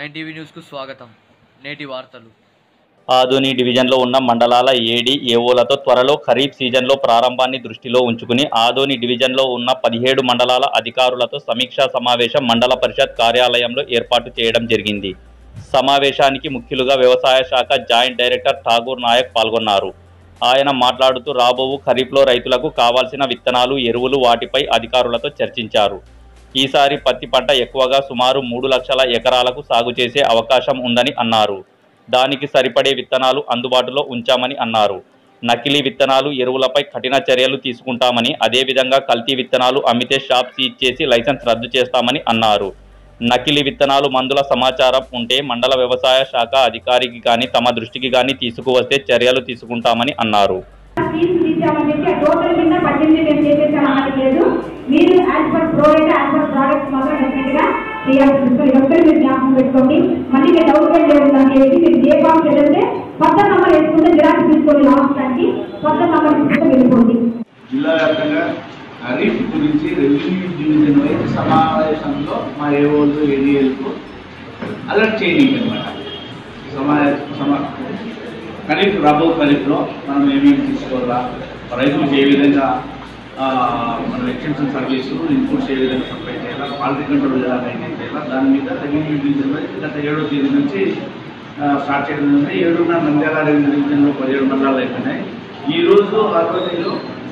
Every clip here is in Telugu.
నైన్ టీవీ న్యూస్కు స్వాగతం నేటి వార్తలు ఆదోని డివిజన్లో ఉన్న మండలాల ఏడి ఏఓలతో త్వరలో ఖరీఫ్ సీజన్లో ప్రారంభాన్ని దృష్టిలో ఉంచుకుని ఆదోని డివిజన్లో ఉన్న పదిహేడు మండలాల అధికారులతో సమీక్షా సమావేశం మండల పరిషత్ కార్యాలయంలో ఏర్పాటు చేయడం జరిగింది సమావేశానికి ముఖ్యులుగా వ్యవసాయ శాఖ జాయింట్ డైరెక్టర్ ఠాగూర్ నాయక్ పాల్గొన్నారు ఆయన మాట్లాడుతూ రాబోవు ఖరీఫ్లో రైతులకు కావాల్సిన విత్తనాలు ఎరువులు వాటిపై అధికారులతో చర్చించారు ఈసారి పత్తి పంట ఎక్కువగా సుమారు మూడు లక్షల ఎకరాలకు సాగు చేసే అవకాశం ఉందని అన్నారు దానికి సరిపడే విత్తనాలు అందుబాటులో ఉంచామని అన్నారు నకిలీ విత్తనాలు ఎరువులపై కఠిన చర్యలు తీసుకుంటామని అదేవిధంగా కల్తీ విత్తనాలు అమ్మితే షాప్ సీజ్ చేసి లైసెన్స్ రద్దు చేస్తామని అన్నారు నకిలీ విత్తనాలు మందుల సమాచారం ఉంటే మండల వ్యవసాయ శాఖ అధికారికి కానీ తమ దృష్టికి కానీ తీసుకువస్తే చర్యలు తీసుకుంటామని అన్నారు తీసుకొచ్చామని చెప్పి ఆ టోటల్ కింద పద్దెనిమిది మేము చేసేసామన్నది లేదు మీరు as per product as per product మాత్రం డెఫినెట్ గా చేయాల్సి ఉంటుంది ఇదొక్కటి మీరు జ్ఞాపకం పెట్టుకోండి మళ్ళీ మీరు డౌట్ గా లేదని చెప్పి మీరు ఏ ఫామ్ ఏదంటే కొత్త నంబర్ వేసుకుంటే జిరాక్స్ తీసుకోండి లాస్ట్ దానికి కొత్త నంబర్ తీసుకుంటే వెళ్ళిపోండి జిల్లా వ్యాప్తంగా ఖరీఫ్ గురించి రెవెన్యూ డివిజన్ వైజ్ సమావేశంలో మా ఏఓలు ఏడిఎల్కు అలర్ట్ చేయనీకి అనమాట సమా సమా ఖరీఫ్ రాబో ఖరీఫ్లో మనం ఏమేమి తీసుకోవాలా రైతులకు ఏ విధంగా ఆ, మనం ఎక్స్టెన్షన్ సర్వీసు ఇన్పుట్స్ ఏ విధంగా సప్లై చేయాలా క్వాలిటీ కంట్రోల్ ఎలా మెయింటైన్ చేయాలా దాని మీద రెవెన్యూ డివిజన్ వైజ్ గత ఏడో తేదీ నుంచి ఆ, స్టార్ట్ చేయడం జరిగింది ఏడున్న నంద్యాల రెవెన్యూ డివిజన్లో పదిహేడు మండలాలు అయిపోయినాయి ఈ రోజు ఆరోగ్యంలో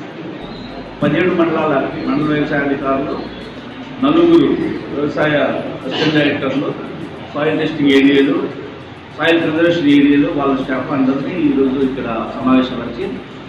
పదిహేడు మండలాల మండల వ్యవసాయ అధికారులు నలుగురు వ్యవసాయ అసిస్టెంట్ డైరెక్టర్లు సాయిల్ టెస్టింగ్ ఏరియాలు సాయిల్ ప్రిజర్వేషన్ ఏరియాలు వాళ్ళ స్టాఫ్ అందరినీ ఈరోజు ఇక్కడ సమావేశం వచ్చి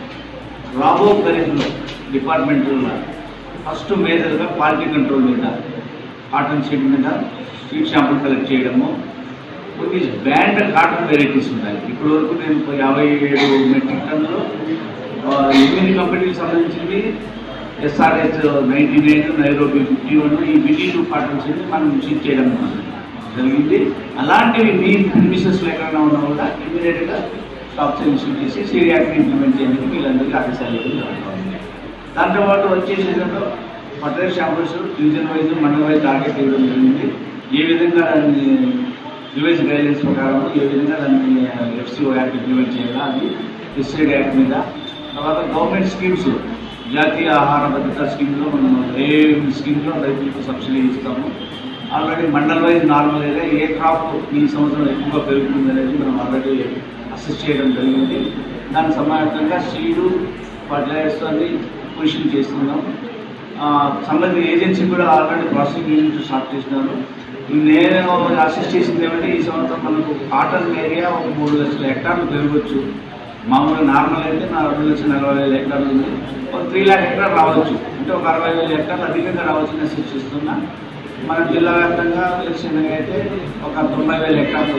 రాబో ఖరీఫ్లో డిపార్ట్మెంట్ ఫస్ట్ మేజర్గా క్వాలిటీ కంట్రోల్ మీద కాటన్ షీట్ మీద స్వీట్ షాంపుల్ కలెక్ట్ చేయడము కొన్ని బ్యాండ్ కాటన్ వెరైటీస్ ఉన్నాయి ఇప్పటి వరకు నేను యాభై ఏడు మెట్రిక్ టన్నులు ఆ, ఎనిమిది కంపెనీలకు సంబంధించినవి SRH ninety nine Nairobi fifty one ఈ బిటీ టూ కాటన్స్ మనం షీట్ చేయడం జరిగింది అలాంటివి మీ ప్రిమిసెస్లో ఎక్కడైనా ఉన్నా కూడా ఇమీడియట్గా స్టాప్ ఇన్స్టిట్యూట్ చేసి సీరియాక్ని ఇంప్లిమెంట్ చేయడానికి వీళ్ళందరికీ ఆదేశాలు ఇవ్వడం జరుగుతుంది దాంతో పాటు వచ్చే సీజన్లో ఫర్టిలైజర్ షాంపుల్స్ డివిజన్ వైజ్ మండల వైజ్ టార్గెట్ ఇవ్వడం జరిగింది ఏ విధంగా దాన్ని రివైజ్ గైడ్లైన్స్ ప్రకారం ఏ విధంగా దాన్ని ఎఫ్సిఓ యాక్ట్ ఇంప్లిమెంట్ చేయాలా అది పెస్టిసైడ్ యాక్ట్ మీద తర్వాత గవర్నమెంట్ స్కీమ్స్ జాతీయ ఆహార భద్రత స్కీమ్లో మనం ఏ స్కీమ్లో రైతులకు సబ్సిడీ ఇస్తాము ఆల్రెడీ మండల్ వైజ్ నార్మల్గా ఏ క్రాప్ ఈ సంవత్సరం ఎక్కువగా పెరుగుతుంది అనేది మనం ఆల్రెడీ అసిస్ట్ చేయడం జరిగింది దానికి సమానంగా సీడు ఫర్టిలైజర్స్ అన్ని పొజిషన్ చేస్తున్నాం ఆ, సంబంధిత ఏజెన్సీ కూడా ఆల్రెడీ ప్రాసెసింగ్ యూనిట్ స్టార్ట్ చేసినారు నేను అసిస్ట్ చేసింది ఏమంటే ఈ సంవత్సరం మనకు కాటన్ ఏరియా ఒక మూడు లక్షల హెక్టార్లు పెరగవచ్చు మామూలుగా నార్మల్ అయితే నా రెండు లక్షల నలభై వేల హెక్టార్లు ఉంది ఒక త్రీ ల్యాక్ హెక్టార్ రావచ్చు అంటే ఒక అరవై వేల హెక్టార్లు అధికంగా రావచ్చని అసిస్ట్ చేస్తున్నా మన జిల్లా వ్యాప్తంగా తెలిసిందిగా అయితే ఒక తొంభై వేల హెక్టార్లు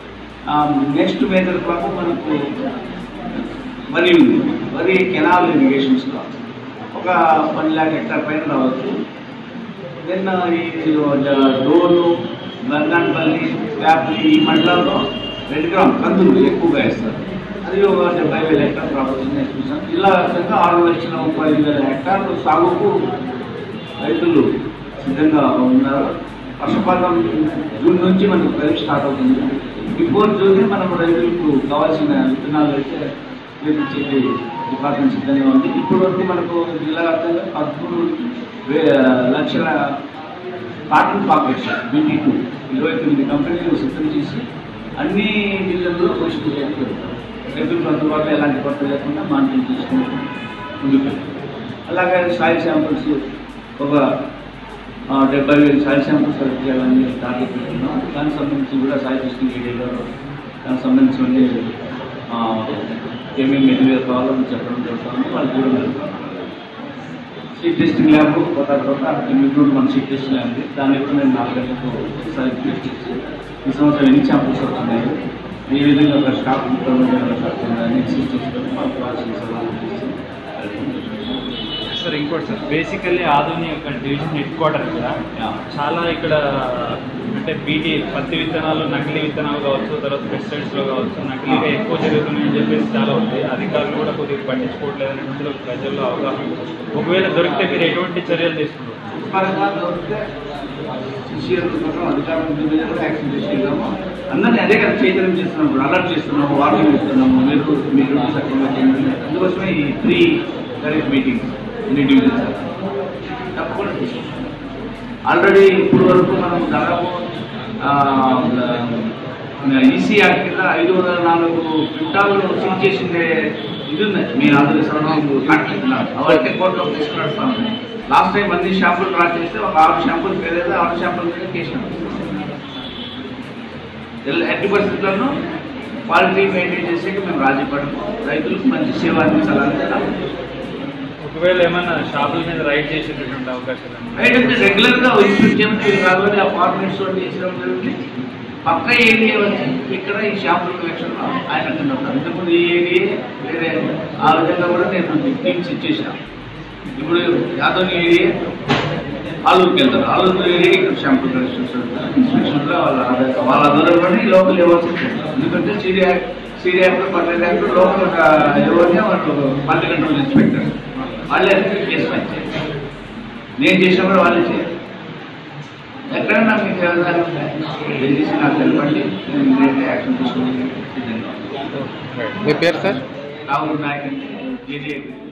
నెక్స్ట్ మేజర్ క్రాప్ మనకు వరి ఉంది వరి కెనాల్ ఇరిగేషన్స్ క్రాప్ ఒక వన్ ల్యాక్ హెక్టార్ పైన రావచ్చు దెన్ ఈ డోలు బంగాన్పల్లి వ్యాప్తి ఈ మండలంలో రెడ్ గ్రామ్ కందులు ఎక్కువగా వేస్తారు అది ఒక డెబ్బై వేల హెక్టార్ రావచ్చు నెక్స్ట్ చూసాం జిల్లా వ్యాప్తంగా ఆరు లక్షల ముప్పై ఐదు వేల హెక్టార్లు సాగుకు రైతులు సిద్ధంగా ఉన్నారు వర్షపాతం జూన్ నుంచి మనకు ఖరీఫ్ స్టార్ట్ అవుతుంది బిఫోర్ జూన్ మనం రైతులకు కావాల్సిన విత్తనాలు అయితే చేపించేది డిపార్ట్మెంట్ సిద్ధంగా ఉంది ఇప్పటి వరకు మనకు జిల్లా వ్యాప్తంగా పదమూడు వే లక్షల కాటన్ పాకెట్స్ బీటీ టూ ఇరవై తొమ్మిది కంపెనీలు సిద్ధం చేసి అన్ని జిల్లాల్లో పోషణ చేయడం రైతులకు అందుబాటులో ఎలాంటి కొత్త లేకుండా మానిటరింగ్ తీసుకుంటూ ముందుకు వెళ్తాం. అలాగే సాయిల్ శాంపుల్స్ ఒక ఆ, డెబ్బై వేలు సాయిల్ శాంపుల్స్ సెలెక్ట్ చేయాలని టార్గెట్ పెట్టుకున్నాం దానికి సంబంధించి కూడా సాయి టెస్టింగ్ ఏరియాలో దానికి సంబంధించి ఏమేమి మెటీరియల్ కావాలో చెప్పడం జరుగుతుంది వాళ్ళు కూడా జరుగుతుంది సీట్ టెస్టింగ్ ల్యాబ్ కొత్త కొత్త ఇంక్లూడ్ మన సీట్ టెస్ట్ ల్యాబ్ ఉంది దాన్ని కూడా నేను నాలుగు గంటలకు ఒకసారి టెస్ట్ చేసి ఈ సంవత్సరం ఎన్ని శాంపుల్స్ వస్తున్నాయి ఏ విధంగా ఒక స్టాక్ నెక్స్ట్ చేసుకొని మాకు కావాల్సిన సలహాలు చేసి సార్ ఇంకోటి సార్ బేసికల్లీ ఆధుని యొక్క డివిజన్ హెడ్ క్వార్టర్ ఇక్కడ Yeah. చాలా ఇక్కడ అంటే బీటీ పత్తి విత్తనాలు నకిలీ విత్తనాలు కావచ్చు తర్వాత పెస్టిసైడ్స్లో కావచ్చు నకిలీగా ఎక్కువ జరుగుతున్నాయని చెప్పేసి చాలా ఉంది అధికారులు కూడా కొద్దిగా పట్టించుకోవట్లేదు అనేటువంటిది ఒక ప్రజల్లో అవగాహన ఉంది. ఒకవేళ దొరికితే మీరు ఎటువంటి చర్యలు తీసుకుంటారు పరంగా దొరికితే సిసిఎల్ ప్రకారం అధికారుల మీద కూడా యాక్షన్ తీసుకుంటాము అందరినీ అదే కదా చైతన్యం చేస్తున్నాము ఇప్పుడు అలర్ట్ చేస్తున్నాము వార్నింగ్ ఇస్తున్నాము మీరు మీరు సక్రమంగా చేయండి అందుకోసమే ఈ త్రీ ఖరీఫ్ మీటింగ్స్ అన్ని డివిజన్స్ తప్పకుండా తీసుకుంటాం ఆల్రెడీ ఇప్పుడు వరకు మనం దాదాపు ఈసీ యాక్ట్ కింద ఐదు వందల నాలుగు క్వింటాలు సీజ్ చేసిందే ఇది ఉంది మీ ఆంధ్ర సర్వం అవైతే కోర్టులో తీసుకున్నాడు లాస్ట్ టైం అన్ని షాంపులు డ్రా చేస్తే ఒక ఆరు షాంపుల్ పేరేదో ఆరు షాంపుల్ మీద కేసు ఎట్టి పరిస్థితులను క్వాలిటీ మెయింటైన్ చేసేకి మేము రాజీ పడము రైతులకు మంచి సేవ అందించాలని ఒకవేళ ఏమైనా షాపుల మీద రైడ్ చేసేటటువంటి అవకాశాలు ఏమైనా రైట్ అంటే రెగ్యులర్ గా ఇన్స్పెక్ట్ చేయడం కాబట్టి ఆ ఫార్మేట్స్ తోటి చేసడం జరుగుతుంది పక్క ఏరియా వచ్చి ఇక్కడ ఈ షాపుల కలెక్షన్ ఆయన కింద ఉన్నారు ఇంతకుముందు ఈ ఏరియా వేరే ఆ విధంగా కూడా నేను టీమ్స్ ఇచ్చేసాను ఇప్పుడు యాదవ్ ఏరియా ఆలూరుకి వెళ్తారు ఆలూరు ఏరియా ఇక్కడ షాంపూ కలెక్షన్స్ ఇన్స్పెక్షన్లో వాళ్ళ వాళ్ళ దూరంలోనే లోకల్ ఇవ్వాల్సి ఉంటుంది ఎందుకంటే సీరియా సీరియా పన్నెండు యాక్ట్ లోకల్ ఎవరిని వాళ్ళు పల్లె కంట్రోల్ ఇన్స్పెక్టర్ వాళ్ళే కేసు పంచారు నేను చేసిన కూడా వాళ్ళే చేయాలి ఎక్కడన్నా మీకు ఏమైనా దయచేసి నాకు తెలపండి నేను ఇమీడియట్గా యాక్షన్ తీసుకుంటాను సిద్ధంగా ఉన్నాను. మీ పేరు సార్ రాహుల్ నాయక్ అంటే ఏరియా